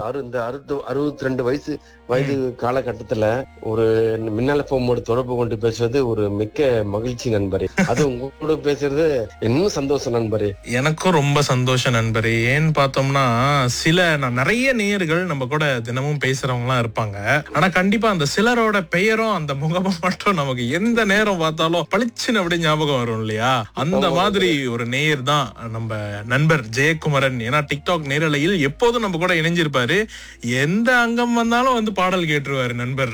அறு இந்த அறுபது அறுபத்தி ரெண்டு வயசு வயது காலகட்டத்துல ஒரு மின்னல போமோடு தொடர்பு கொண்டு பேசுவது ஒரு மிக்க மகிழ்ச்சி நண்பரே அது உங்க கூட பேசுறது இன்னும் சந்தோஷம் நண்பரே எனக்கும் ரொம்ப சந்தோஷம் நண்பரே ஏன்னு பார்த்தோம்னா சில நான் நிறைய நேயர்கள் நம்ம கூட தினமும் பேசுறவங்கலாம் இருப்பாங்க ஆனா கண்டிப்பா அந்த சிலரோட பெயரும் அந்த முகமும் மட்டும் நமக்கு எந்த நேரம் பார்த்தாலும் பளிச்சுன்னு அப்படி ஞாபகம் வரும் இல்லையா அந்த மாதிரி ஒரு நேயர் தான் நம்ம நண்பர் ஜெயக்குமரன் ஏன்னா டிக்டாக் நேரலையில் எப்போதும் நம்ம கூட இணைஞ்சிருப்பாரு எந்த அங்கம் வந்தாலும் வந்து பாடல் கேட்டுருவாரு நண்பர்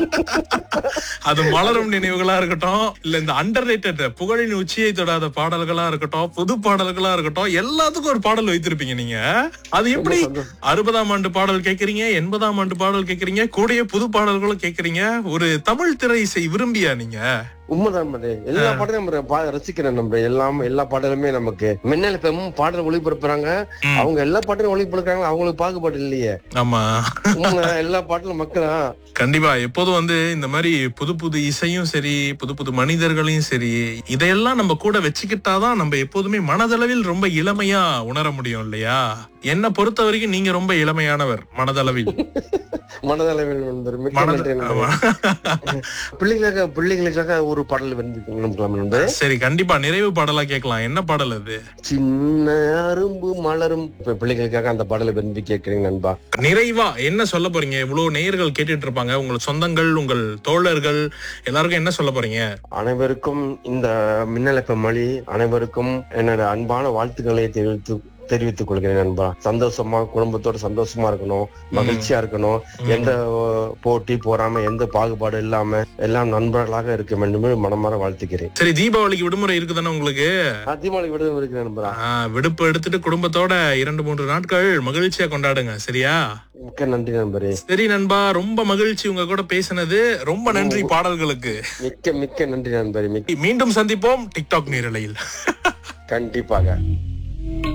அது மலரும் நினைவுகளா இருக்கட்டும் இல்ல இந்த அண்டர் புகழின் உச்சியை தொடாத பாடல்களா இருக்கட்டும் புது பாடல்களா இருக்கட்டும் எல்லாத்துக்கும் ஒரு பாடல் வைத்திருப்பீங்க நீங்க அது எப்படி சந்தோஷம். அறுபதாம் ஆண்டு பாடல் கேக்குறீங்க எண்பதாம் ஆண்டு பாடல் கேக்குறீங்க கூடயே புது பாடல்களும் கேக்குறீங்க ஒரு தமிழ் திரை இசை விரும்பியா நீங்க உண்மைதான் நண்பரே எல்லா பாடலையும் நம்ம பா- ரசிக்கிறேன் நம்ம எல்லாம் எல்லா பாடலுமே நமக்கு மின்னல் பெரும் பாடல் ஒளிபரப்புறாங்க ம். அவங்க எல்லா பாட்டையும் ஒளிபரப்புறாங்க அவங்களுக்கு பாகுபாடு இல்லையே ஆமா உண்மை, எல்லா பாட்டிலும் மக்களா கண்டிப்பா எப்போதும் வந்து இந்த மாதிரி புது புது இசையும் சரி புது புது மனிதர்களையும் சரி இதையெல்லாம் நம்ம கூட வச்சுக்கிட்டாதான் நம்ம எப்போதுமே மனதளவில் ரொம்ப இளமையா உணர முடியும் இல்லையா என்ன பொறுத்த வரைக்கும் நீங்க ரொம்ப இளமையானவர் மனதளவில் மனதளவில் நண்பர் மிக்க மனத நன்றி நண்பரே. ஆமா. பிள்ளைகளுக்காக பிள்ளைகளுக்காக ஒரு பாடல் வந்து நண்பரே சரி கண்டிப்பா நிறைவு பாடலா கேட்கலாம் என்ன பாடல் அது சின்ன அரும்பு மலரும் இப்ப பிள்ளைகளுக்காக அந்த பாடலை விரும்பி கேட்கிறேன் நண்பா நிறைவா என்ன சொல்ல போறீங்க இவ்வளவு நேயர்கள் கேட்டுட்டு இருப்பாங்க உங்கள் சொந்தங்கள் உங்கள் தோழர்கள் எல்லாருக்கும் என்ன சொல்ல போறீங்க அனைவருக்கும் இந்த மின்னலப்ப மொழி அனைவருக்கும் என்னோட அன்பான வாழ்த்துக்களை தெரிவித்து தெரிவித்துக் கொள்கிறேன் நண்பா சந்தோஷமா குடும்பத்தோட சந்தோஷமா இருக்கணும் மகிழ்ச்சியா இருக்கணும் எந்த அஹ், போட்டி போறாம எந்த பாகுபாடு இல்லாம எல்லாம் நண்பர்களாக இருக்க வேண்டும் என்று மனமாற வாழ்த்துக்கிறேன் சரி தீபாவளிக்கு விடுமுறை இருக்குதானே உங்களுக்கு அதிமாலை விட இருக்கிறேன் நண்பரா ஆ, விடுப்பு எடுத்துட்டு குடும்பத்தோட இரண்டு மூன்று நாட்கள் மகிழ்ச்சியா கொண்டாடுங்க சரியா மிக்க நன்றி நண்பரே சரி நண்பா ரொம்ப மகிழ்ச்சி உங்க கூட பேசினது ரொம்ப நன்றி பாடல்களுக்கு மிக்க மிக்க நன்றி நண்பரே மிக்க மீண்டும் சந்திப்போம் டிக்டாக் நேரலையில் கண்டிப்பாக